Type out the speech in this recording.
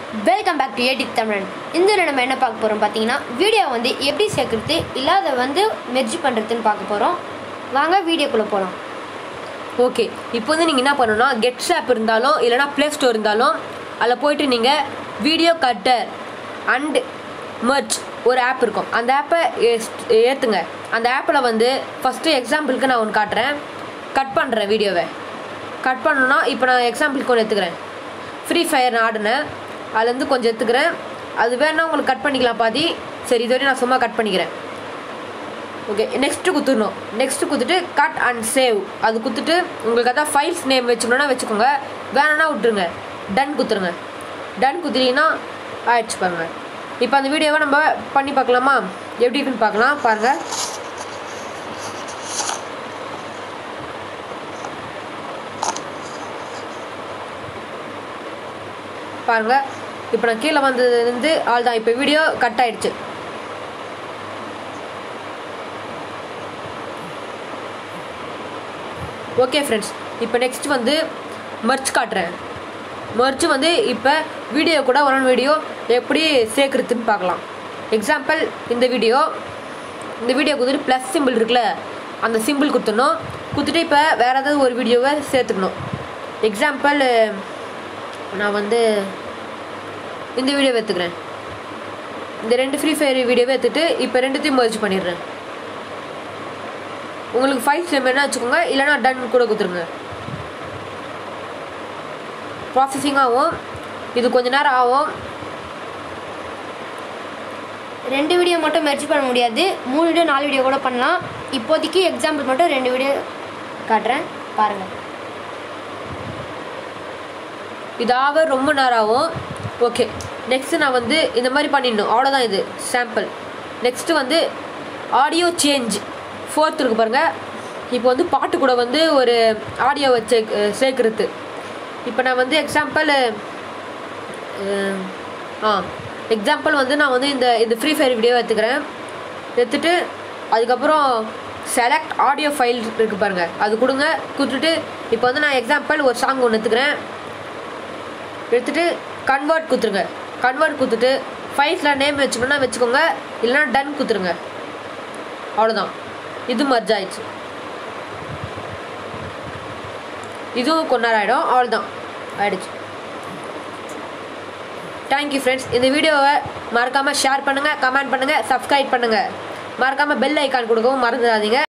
welcome back to ஏடி தமிழன் இந்த video நம்ம என்ன பார்க்க போகிறோம் பார்த்தீங்கன்னா வீடியோ வந்து எப்படி சேர்க்குறது இல்லாத வந்து மெர்ஜ் பண்ணுறதுன்னு பார்க்க போகிறோம் வாங்க வீடியோக்குள்ளே போகலாம் ஓகே இப்போ வந்து நீங்கள் என்ன பண்ணணும்னா கெட்ஸ் ஆப் இருந்தாலும் இல்லைனா ப்ளே ஸ்டோர் இருந்தாலும் அதில் போயிட்டு நீங்கள் வீடியோ கட்டர் அண்ட் மர்ச் ஒரு ஆப் இருக்கும் அந்த ஆப்பை ஏற்றுங்க அந்த ஆப்பில் வந்து ஃபஸ்ட்டு எக்ஸாம்பிளுக்கு நான் ஒன்று காட்டுறேன் கட் பண்ணுறேன் வீடியோவை கட் பண்ணணும்னா இப்போ நான் எக்ஸாம்பிளுக்கு ஒன்று எடுத்துக்கிறேன் ஃப்ரீ ஃபயர் நான் ஆடினேன் அதுலேருந்து கொஞ்சம் எடுத்துக்கிறேன் அது வேணா உங்களுக்கு கட் பண்ணிக்கலாம் பாதி சரி இதுவரை நான் சும்மா கட் பண்ணிக்கிறேன் ஓகே நெக்ஸ்ட்டு குத்துடணும் நெக்ஸ்ட்டு குத்துட்டு கட் அண்ட் சேவ் அது குத்துட்டு உங்களுக்கு அதான் ஃபைல்ஸ் நேம் வச்சுக்கணுன்னா வச்சுக்கோங்க வேணும்னா விட்டுருங்க டன் குத்துருங்க டன் குத்துட்டீங்கன்னா ஆயிடுச்சு பாருங்க இப்போ அந்த வீடியோவை நம்ம பண்ணி பார்க்கலாமா எப்படி இருக்குன்னு பார்க்கலாம் பாருங்கள் பாருங்கள் இப்போ நான் கீழே வந்ததுலேருந்து ஆள் தான் இப்போ வீடியோ கட் ஆயிடுச்சு ஓகே ஃப்ரெண்ட்ஸ் இப்போ நெக்ஸ்ட் வந்து மர்ச் காட்டுறேன் மர்ச் வந்து இப்போ வீடியோ கூட ஒன் வீடியோ எப்படி சேர்க்குறதுன்னு பார்க்கலாம் எக்ஸாம்பிள் இந்த வீடியோ இந்த வீடியோ கொடுத்துட்டு ப்ளஸ் சிம்பிள் இருக்குல்ல அந்த சிம்பிள் குத்தணும் குத்துட்டு இப்போ வேறு ஏதாவது ஒரு வீடியோவை சேர்த்துக்கணும் எக்ஸாம்பிள் நான் வந்து இந்த வீடியோ எடுத்துக்கிறேன் இந்த ரெண்டு ஃப்ரீ ஃபயர் வீடியோவை எடுத்துட்டு இப்போ ரெண்டுத்தையும் மர்ஜ் பண்ணிடுறேன் உங்களுக்கு ஃபைல்ஸ் வேணும்னா வச்சுக்கோங்க இல்லைனா டன் கூட கொடுத்துருங்க ப்ராசஸிங் ஆகும் இது கொஞ்ச நேரம் ஆகும் ரெண்டு வீடியோ மட்டும் மெர்ஜ் பண்ண முடியாது மூணு வீடியோ நாலு வீடியோ கூட பண்ணலாம் இப்போதைக்கு எக்ஸாம்பிள் மட்டும் ரெண்டு வீடியோ காட்டுறேன் பாருங்கள் இதாக ரொம்ப நேரம் ஆகும் ஓகே நெக்ஸ்ட்டு நான் வந்து இந்த மாதிரி பண்ணிடணும் அவ்வளோதான் இது சாம்பிள் நெக்ஸ்ட்டு வந்து ஆடியோ சேஞ்ச் ஃபோர்த் இருக்கு பாருங்கள் இப்போ வந்து பாட்டு கூட வந்து ஒரு ஆடியோ வச்சு சேர்க்குறது இப்போ நான் வந்து எக்ஸாம்பிள் ஆ எக்ஸாம்பிள் வந்து நான் வந்து இந்த இந்த ஃப்ரீ ஃபயர் வீடியோ எடுத்துக்கிறேன் எடுத்துட்டு அதுக்கப்புறம் செலக்ட் ஆடியோ ஃபைல் இருக்குது பாருங்கள் அது கொடுங்க கொடுத்துட்டு இப்போ வந்து நான் எக்ஸாம்பிள் ஒரு சாங் ஒன்று எடுத்துக்கிறேன் எடுத்துட்டு கன்வெர்ட் குத்துருங்க கன்வெர்ட் குத்துட்டு ஃபைல்ஸில் நேம் வச்சுக்கணும்னா வச்சுக்கோங்க இல்லைனா டன் குத்துருங்க அவ்வளோதான் இது மர்ஜ் ஆயிடுச்சு இதுவும் கொஞ்ச நேரம் ஆகிடும் அவ்வளோதான் ஆயிடுச்சு தேங்க்யூ ஃப்ரெண்ட்ஸ் இந்த வீடியோவை மறக்காமல் ஷேர் பண்ணுங்கள் கமெண்ட் பண்ணுங்கள் சப்ஸ்கிரைப் பண்ணுங்கள் மறக்காமல் பெல் ஐக்கான் கொடுக்கவும் மறந்துடாதீங்க